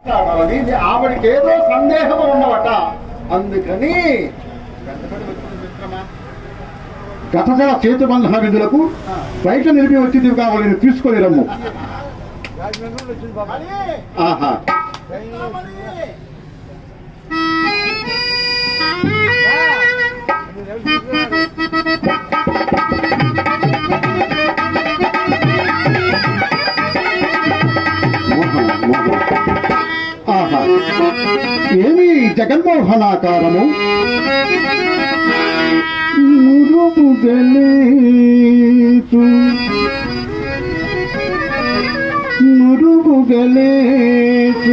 మాట్లాడాలని ఆవిడకి ఏదో సందేహం ఉన్నవట అందుకని వెంటబడి వచ్చింది మిత్రమా గతజల చేతుబంధ విధులకు బయట నిలిపి వచ్చింది కావాలని తీసుకొని రమ్ము మరి, ఆహా మరి, మోహన మోహన ఆహా ఏమి జగన్మోహనాకారము మురుగుగలేతు మురుగుగలేతు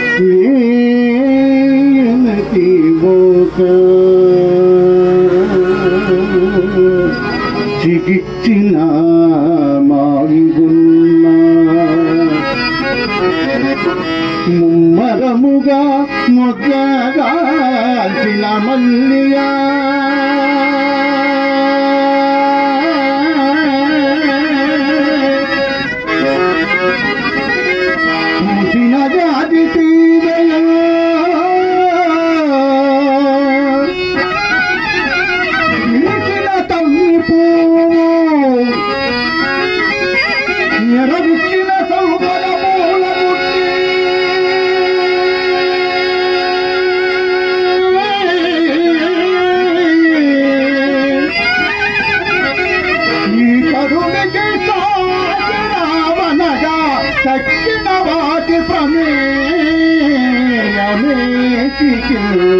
ఏనతి బోక చిగిచ్చిన మావిగున్నా ముమ్మరముగా మొగ్గగాల్చిన మల్లియా పూసిన జాతి తీరయా విరిచిన తమ్మి పువ్వు నెరవిచ్చిన సౌబల మూల ఈ కరుడికి సావనగా తక్కిన వాటి ప్రమేయమేటికి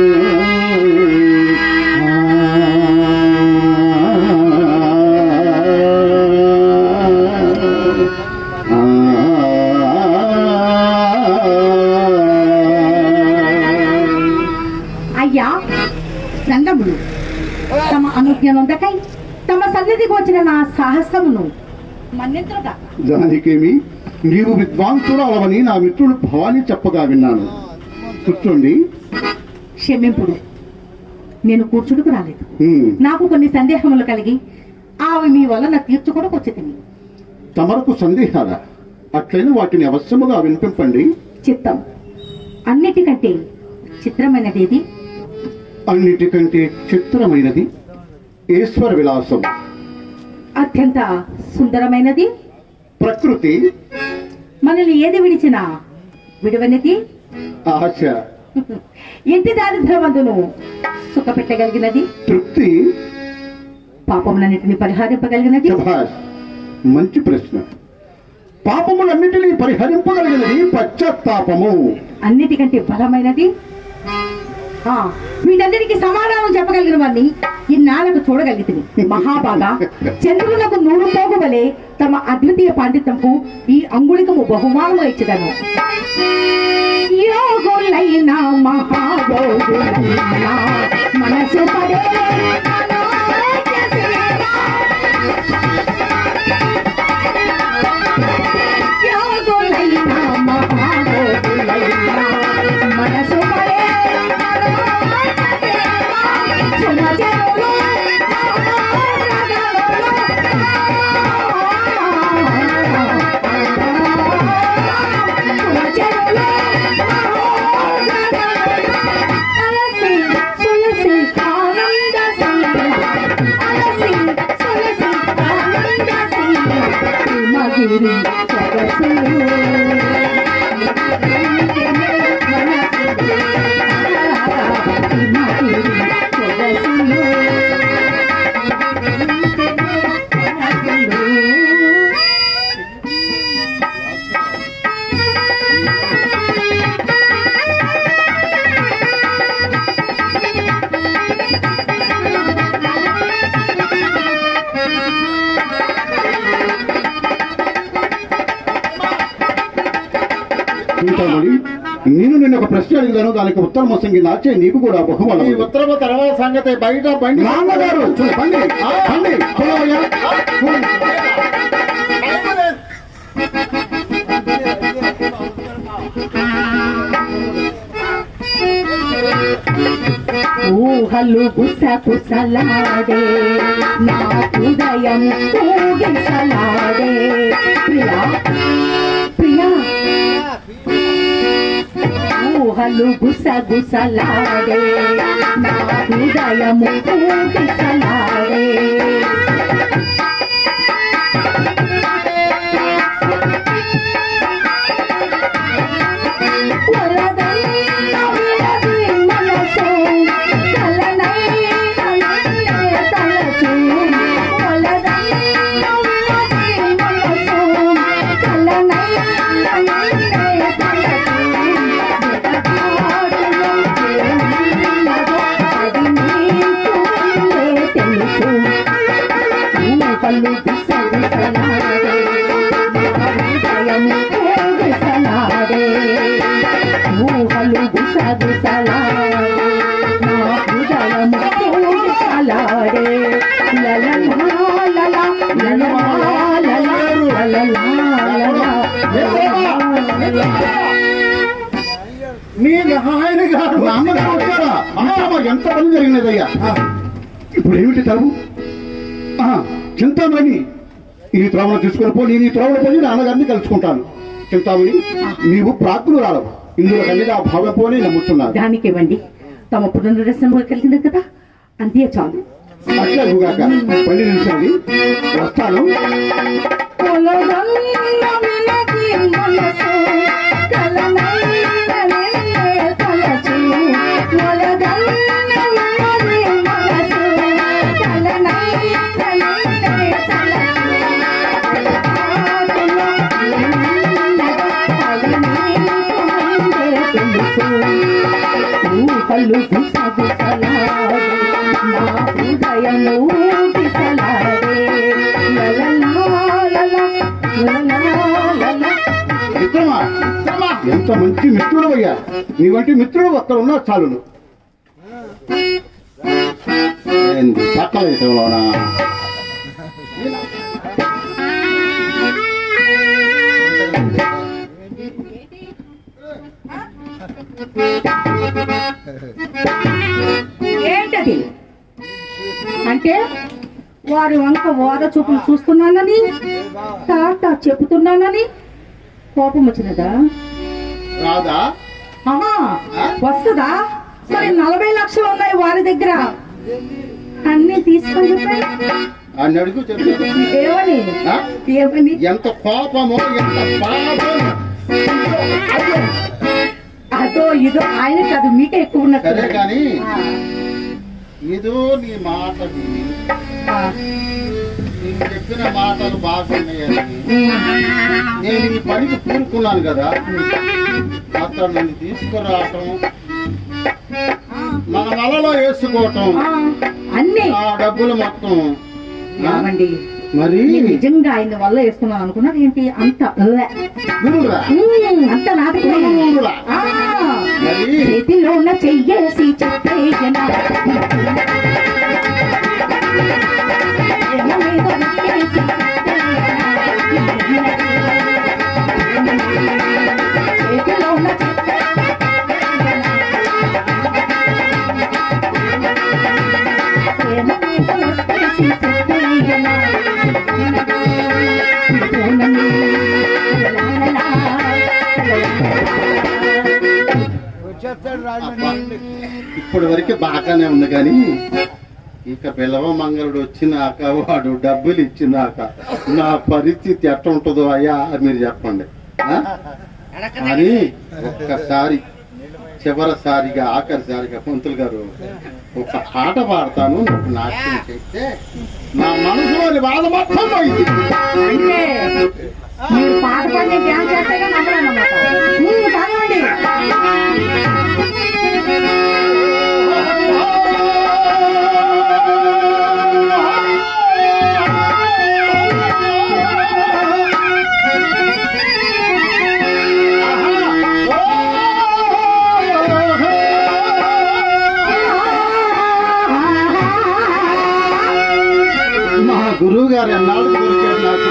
అయ్యా రంగములు తమ అనుజ్ఞనందకై తమ సన్నిధికి వచ్చిన నా సాహసమును మన్నింతుగా దానికేమి నీవు విద్వాంసురాలవని నా మిత్రుడు భవాని చెప్పగా విన్నాను కూర్చోండి క్షమింపుడు నేను కూర్చుడుకు రాలేదు హ్మ్. నాకు కొన్ని సందేహములు కలిగి అవి మీ వలన తీర్చుకొనకు వచ్చి తిని తమరకు సందేహాల అట్లయిన వాటిని అవశ్యముగా వినిపింపండి చిత్తం అన్నిటికంటే చిత్రమైనది ఏది అన్నిటికంటే చిత్రమైనది ఈశ్వర విలాసం అత్యంత సుందరమైనది ప్రకృతి మనల్ని ఏది విడిచినా విడువనిది ఆశ ఇంటి దారిద్ర్యమందును సుఖపెట్టగలిగినది తృప్తి పాపములన్నిటిని పరిహారింపగలిగినది శభాష్ మంచి ప్రశ్న పాపములన్నిటినీ పరిహరింపగలిగినది పశ్చాత్తాపము అన్నిటికంటే బలమైనది ఆ వీటన్నిటికీ సమాధానం చెప్పగలిగిన వారిని ఇన్నాళ్లకు చూడగలిగింది మహాబాగా చంద్రులకు నూరు పోగు వలె తమ అద్వితీయ పాండిత్యంకు ఈ అంగుళికము బహుమానము ఇచ్చదను యోగులైన మహాయోగులైన మనసు పడే మనోజ్ఞ సేవ. యోగులైన మహాయోగులైన మనసు పడే మనోజ్ఞ సేవ. సుమజనులు సుమజనులు అలసి సులసి ఆనంద అలసి సులసి ఆనంద హిమగిరి సొగసు హిమగిరి సొగసులు చింతామణి నేను నిన్న ఒక ప్రశ్న అడిగాను దానికి ఉత్తరం వసంగి నాచే నీకు కూడా ఈ బహుమానం ఉత్తరపు తర్వాత సంగతి బయట బండి నాన్నగారు చూ, పండి పండి చూడవయ్యా. ఊహలు గుసగుసలాడే నా హృదయం ఊగిసలాడే ప్రియా ప్రియా ఊహలు గుసగుసలాడే నా హృదయము ఊగిసలాడే వరదైన విరవి మనసు కలనైన నిన్నే తలచు వరదైన విరవి మనసు కలనైన నిన్నే తలచు ఎడబాటులో చేరినదో అది నీకు వెళ్ళే తెలుసు ఊహలు గుసగుసలాడే నా హృదయము ఊగిసలాడే ఊహలు గుసగుసలాడే నా హృదయము ఊగిసలాడే లలలా లలా లలలా లలా లలలా లలా మీ నాయన గారు మా అమ్మగారు వచ్చారా? అమ్మమ్మ, ఎంత పని జరిగినదయ్యా ఇప్పుడు ఏమిటి తరము చింతామణి ఈ త్రోవను తీసుకొని పో నేను ఈ త్రోవలో పోయి నాన్నగారిని కలుసుకుంటాను చింతామణి నీవు ప్రాకులు రాలవు ఇందులో కలిగి ఆ భావం పోని నమ్ముతున్నాను దానికి ఇవ్వండి తమ పునర్దర్శనం కలిగింది కదా అంతే చాలు అట్లా గుగాక పని నిలిచింది వస్తాను కళ్ళు గుసగుసలాడే నా హృదయము ఊగిసలాడే లలలా లలా లలలా లలా మిత్రమా ఎంత మంచి మిత్రుడు అయ్యా నీ వంటి మిత్రుడు ఒక్కరు ఉన్నా చాలును ఏంది పక్కల విషయంలోనా ఏంటది అంటే వారి వంక ఓద చూపులు చూస్తున్నానని టాటా చెబుతున్నానని కోపం వచ్చినదా రాదా ఆహా వస్తుందా మరి నలభై లక్షలు ఉన్నాయి వారి దగ్గర అన్ని తీసుకొని చెప్పండి అని అడుగు చెప్తాను ఏమని ఆ? ఏమని ఎంత కోపమో ఎంత పాపం అదో ఇదో ఆయన కాదు మీకే ఎక్కువ ఉన్నట్టు సరే కానీ ఆ, ఇదో నీ మాట విని ఆ, నీకు చెప్పిన మాటలు బాగున్నాయని ఉమ్, నేను ఈ పనికి పూనుకున్నాను కదా అతను నన్ను తీసుకురావటం మన వలలో వేసుకోవటం ఆ, అన్నీ ఆ డబ్బులు మొత్తం ఆ? ఏమండి మరి నేను నిజంగా ఆయన వల్ల వేస్తున్నాను అనుకున్నాను ఏంటి అంత ఉవ్వే. గురువురా ఉమ్, అంత నాటకమే గురువురా ఆ, మరి చేతిలో ఉన్న చెయ్యేసి చెప్పేయనా ఎన్న మీద ముక్కేసి చేతిలో ఉన్న ఎన్న మీద ముక్కేసి చెప్పేయనా ఇప్పటి వరకు బాగానే ఉంది కానీ ఇక పిలవ మంగళుడు వచ్చినాక వాడు డబ్బులు ఇచ్చినాక నా పరిస్థితి ఎట్ట ఉంటుందో అయ్యా మీరు చెప్పండి ఆ? అని ఒక్కసారి చివరిసారిగా ఆఖరిసారిగా పంతులు గారు ఒక పాట పాడతాను నాకు నాట్యం చేస్తే నా మనసులోని బాధ మొత్తం పోయింది అంటే మీరు పాట పాడి డ్యాన్స్ చేస్తే నమ్మరానమాట పాడండి మా గురువు గారు ఎన్నాళ్ళు దొరికారు నాకు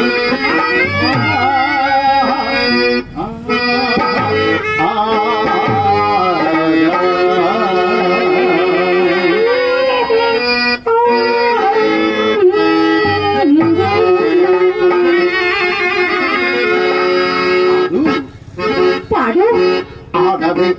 పాడు ఆడవి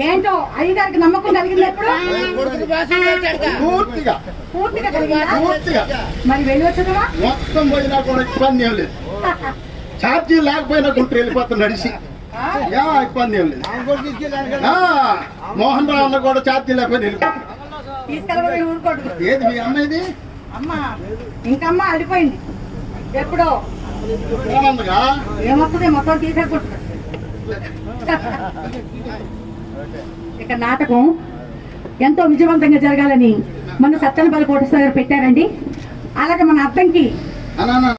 ఏంటో అయ్యగారికి నమ్మకం కలిగింది ఎప్పుడు పూర్తిగా పూర్తిగా కలిగిందా పూర్తిగా మరి వెళ్ళి వచ్చేదవా మొత్తం పోయినా కూడా ఇబ్బంది ఏం లేదు ఛార్జీ లేకపోయినా గుంటూరు వెళ్ళిపోతాం నడిచి యా ఇబ్బంది ఏం లేదు ఆ, మోహన్ రావు అన్న కూడా ఛార్జీ లేకపోయినా వెళ్ళిపోతాం తీసుకెళ్ళగా వెళ్ళి ఊరుకోడు ఏది మీ అమ్మాయిది అమ్మ ఇంకమ్మ అడిపోయింది ఎప్పుడో ఏమందగా ఏమొస్తుంది మొత్తం తీసేసుకుంటుంది ఇక నాటకం ఎంతో విజయవంతంగా జరగాలని మన సత్యనపల్లి కోటేశ్వర గారు పెట్టారండి అలాగే మన అర్థంకి అన్నా